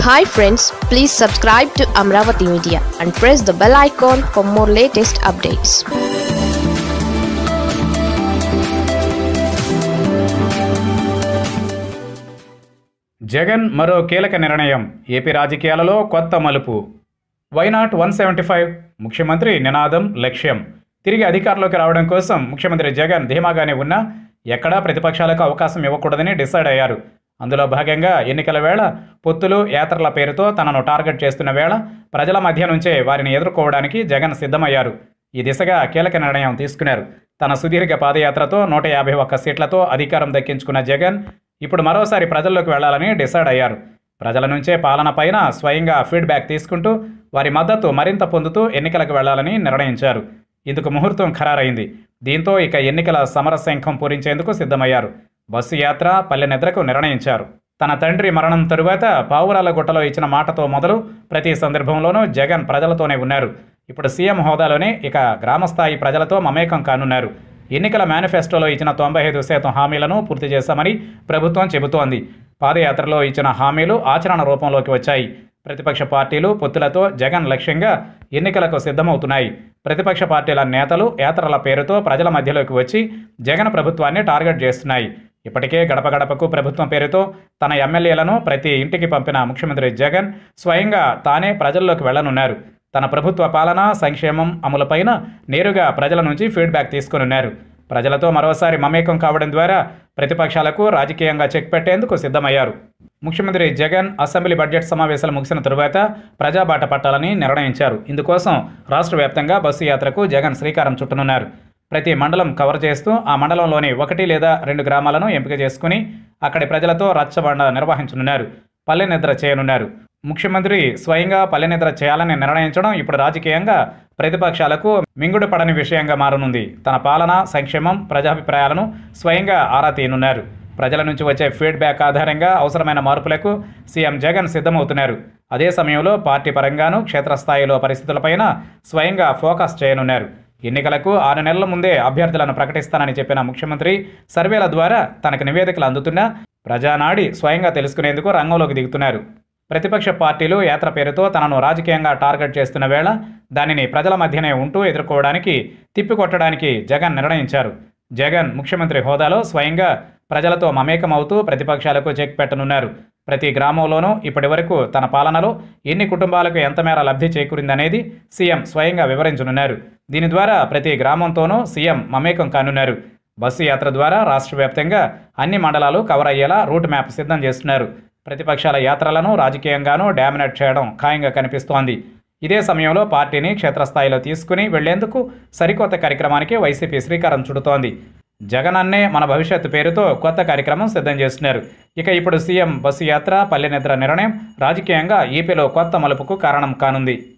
hi friends please subscribe to Amaravati media and press the bell icon for more latest updates Jagan మరో కీలక నిర్ణయం AP రాజకీయాలలో కొత్త మలుపు వైనాట్ వన్ సెవెంటీ ఫైవ్ ముఖ్యమంత్రి నినాదం లక్ష్యం తిరిగి అధికారంలోకి రావడం కోసం ముఖ్యమంత్రి జగన్ ధీమాగానే ఉన్నా ఎక్కడా ప్రతిపక్షాలకు అవకాశం ఇవ్వకూడదని డిసైడ్ అయ్యారు అందులో భాగంగా ఎన్నికల వేళ పొత్తులు యాత్రల పేరుతో తనను టార్గెట్ చేస్తున్న వేళ ప్రజల మధ్య నుంచే వారిని ఎదుర్కోవడానికి జగన్ సిద్ధమయ్యారు ఈ దిశగా కీలక నిర్ణయం తీసుకున్నారు తన సుదీర్ఘ పాదయాత్రతో నూట యాభై ఒక్క సీట్లతో అధికారం దక్కించుకున్న జగన్ ఇప్పుడు మరోసారి ప్రజల్లోకి వెళ్లాలని డిసైడ్ అయ్యారు ప్రజల నుంచే పాలన పైన స్వయంగా ఫీడ్బ్యాక్ తీసుకుంటూ వారి మద్దతు మరింత పొందుతూ ఎన్నికలకు వెళ్లాలని నిర్ణయించారు ఇందుకు ముహూర్తం ఖరారైంది దీంతో ఇక ఎన్నికల సమరశంఖం పూరించేందుకు సిద్ధమయ్యారు బస్సు యాత్ర పల్లె నిద్రకు నిర్ణయించారు తన తండ్రి మరణం తరువాత పావురాల గుట్టలో ఇచ్చిన మాటతో మొదలు ప్రతి సందర్భంలోనూ జగన్ ప్రజలతోనే ఉన్నారు ఇప్పుడు సీఎం హోదాలోనే ఇక గ్రామస్థాయి ప్రజలతో మమేకం కానున్నారు ఎన్నికల మేనిఫెస్టోలో ఇచ్చిన తొంభై ఐదు శాతం హామీలను పూర్తి చేశామని ప్రభుత్వం చెబుతోంది పాదయాత్రలో ఇచ్చిన హామీలు ఆచరణ రూపంలోకి వచ్చాయి ప్రతిపక్ష పార్టీలు పొత్తులతో జగన్ లక్ష్యంగా ఎన్నికలకు సిద్ధమవుతున్నాయి ప్రతిపక్ష పార్టీల నేతలు యాత్రల పేరుతో ప్రజల మధ్యలోకి వచ్చి జగన్ ప్రభుత్వాన్ని టార్గెట్ చేస్తున్నాయి ఇప్పటికే గడప గడపకు ప్రభుత్వం పేరుతో తన ఎమ్మెల్యేలను ప్రతి ఇంటికి పంపిన ముఖ్యమంత్రి జగన్ స్వయంగా తానే ప్రజల్లోకి వెళ్లనున్నారు తన ప్రభుత్వ పాలన సంక్షేమం అమలుపైన నేరుగా ప్రజల నుంచి ఫీడ్బ్యాక్ తీసుకునున్నారు ప్రజలతో మరోసారి మమేకం కావడం ద్వారా ప్రతిపక్షాలకు రాజకీయంగా చెక్ పెట్టేందుకు సిద్ధమయ్యారు ముఖ్యమంత్రి జగన్ అసెంబ్లీ బడ్జెట్ సమావేశాలు ముగిసిన తరువాత ప్రజాబాట పట్టాలని నిర్ణయించారు ఇందుకోసం రాష్ట్ర వ్యాప్తంగా బస్సు యాత్రకు జగన్ శ్రీకారం చుట్టనున్నారు ప్రతి మండలం కవర్ చేస్తూ ఆ మండలంలోని ఒకటి లేదా రెండు గ్రామాలను ఎంపిక చేసుకుని అక్కడి ప్రజలతో రచ్చబండ నిర్వహించనున్నారు పల్లె నిద్ర చేయనున్నారు ముఖ్యమంత్రి స్వయంగా పల్లె నిద్ర చేయాలని నిర్ణయించడం ఇప్పుడు రాజకీయంగా ప్రతిపక్షాలకు మింగుడు పడని విషయంగా మారనుంది తన పాలన సంక్షేమం ప్రజాభిప్రాయాలను స్వయంగా ఆరా తీయనున్నారు ప్రజల నుంచి వచ్చే ఫీడ్బ్యాక్ ఆధారంగా అవసరమైన మార్పులకు సీఎం జగన్ సిద్ధమవుతున్నారు అదే సమయంలో పార్టీ పరంగానూ క్షేత్రస్థాయిలో పరిస్థితులపైన స్వయంగా ఫోకస్ చేయనున్నారు ఎన్నికలకు ఆరు నెలల ముందే అభ్యర్థులను ప్రకటిస్తానని చెప్పిన ముఖ్యమంత్రి సర్వేల ద్వారా తనకు నివేదికలు అందుతున్నా ప్రజానాడి స్వయంగా తెలుసుకునేందుకు రంగంలోకి దిగుతున్నారు ప్రతిపక్ష పార్టీలు యాత్ర పేరుతో తనను రాజకీయంగా టార్గెట్ చేస్తున్న వేళ దానిని ప్రజల మధ్యనే ఉంటూ ఎదుర్కోవడానికి తిప్పికొట్టడానికి జగన్ నిర్ణయించారు జగన్ ముఖ్యమంత్రి హోదాలో స్వయంగా ప్రజలతో మమేకమవుతూ ప్రతిపక్షాలకు చెక్ పెట్టనున్నారు ప్రతి గ్రామంలోనూ ఇప్పటి వరకు తన పాలనలో ఎన్ని కుటుంబాలకు ఎంత మేర లబ్ధి చేకూరిందనేది సీఎం స్వయంగా వివరించనున్నారు దీని ద్వారా ప్రతి గ్రామంతోనూ సీఎం మమేకం కానున్నారు బస్సు యాత్ర ద్వారా రాష్ట్ర వ్యాప్తంగా అన్ని మండలాలు కవర్ అయ్యేలా రూట్ మ్యాప్ సిద్ధం చేస్తున్నారు ప్రతిపక్షాల యాత్రలను రాజకీయంగానూ డామినేట్ చేయడం ఖాయంగా కనిపిస్తోంది ఇదే సమయంలో పార్టీని క్షేత్రస్థాయిలో తీసుకుని వెళ్లేందుకు సరికొత్త కార్యక్రమానికి వైసీపీ శ్రీకారం చుడుతోంది జగన్ అన్నే మన భవిష్యత్తు పేరుతో కొత్త కార్యక్రమం సిద్ధం చేస్తున్నారు ఇక ఇప్పుడు సీఎం బస్సు యాత్ర పల్లె నిద్ర నిర్ణయం రాజకీయంగా ఏపీలో కొత్త మలుపుకు కారణం కానుంది